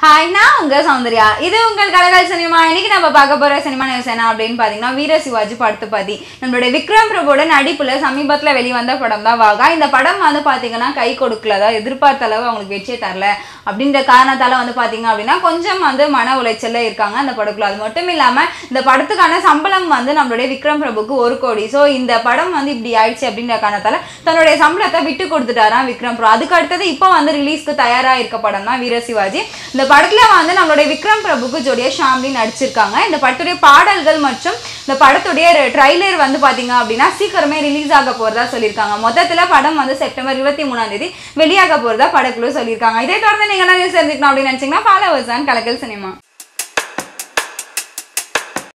hi நான் உங்க சௌந்தர்யா இது உங்கள் கலகல் சினிமா இன்னைக்கு நம்ம பார்க்க போற சினிமா நியூஸ் என்ன அப்படின்னு பாத்தீங்கன்னா வீர சிவாஜி படத்தை பத்தி நம்மளுடைய விக்ரம் பிரபுவோட நடிப்புல சமீபத்துல வெளிவந்த படம் தான் வாகா இந்த படம் வந்து பாத்தீங்கன்னா கை கொடுக்கல அதாவது எதிர்பார்த்த அளவு அவங்களுக்கு வெற்றியை தரல அப்படின்ற காரணத்தால வந்து பாத்தீங்க அப்படின்னா கொஞ்சம் வந்து மன உளைச்சல்ல இருக்காங்க அந்த படக்குள்ள அது மட்டும் இல்லாம இந்த படத்துக்கான சம்பளம் வந்து நம்மளுடைய விக்ரம் பிரபுக்கு ஒரு கோடி ஸோ இந்த படம் வந்து இப்படி ஆயிடுச்சு அப்படின்ற காரணத்தால தன்னுடைய சம்பளத்தை விட்டு கொடுத்துட்டாராம் விக்ரம் பிரபு அதுக்கு அடுத்தது இப்போ வந்து ரிலீஸ்க்கு தயாரா இருக்க படம் தான் வீர சிவாஜி இந்த படத்துல வந்து நம்மளுடைய விக்ரம் பிரபுக்கு ஜோடியா ஷாம்லி நடிச்சிருக்காங்க இந்த படத்துடைய பாடல்கள் மற்றும் இந்த படத்துடைய ட்ரைலர் வந்து பாத்தீங்க அப்படின்னா சீக்கிரமே ரிலீஸ் ஆக போறதா சொல்லியிருக்காங்க மொத்தத்துல படம் வந்து செப்டம்பர் இருபத்தி மூணாம் தேதி வெளியாக போறதா படக்குழு சொல்லியிருக்காங்க இதை தொடர்ந்து நீங்க என்ன நியூஸ் தெரிஞ்சுக்கணும் அப்படின்னு நினைச்சீங்கன்னா ஃபாலோவர்ஸ் தான் கலக்கல் சினிமா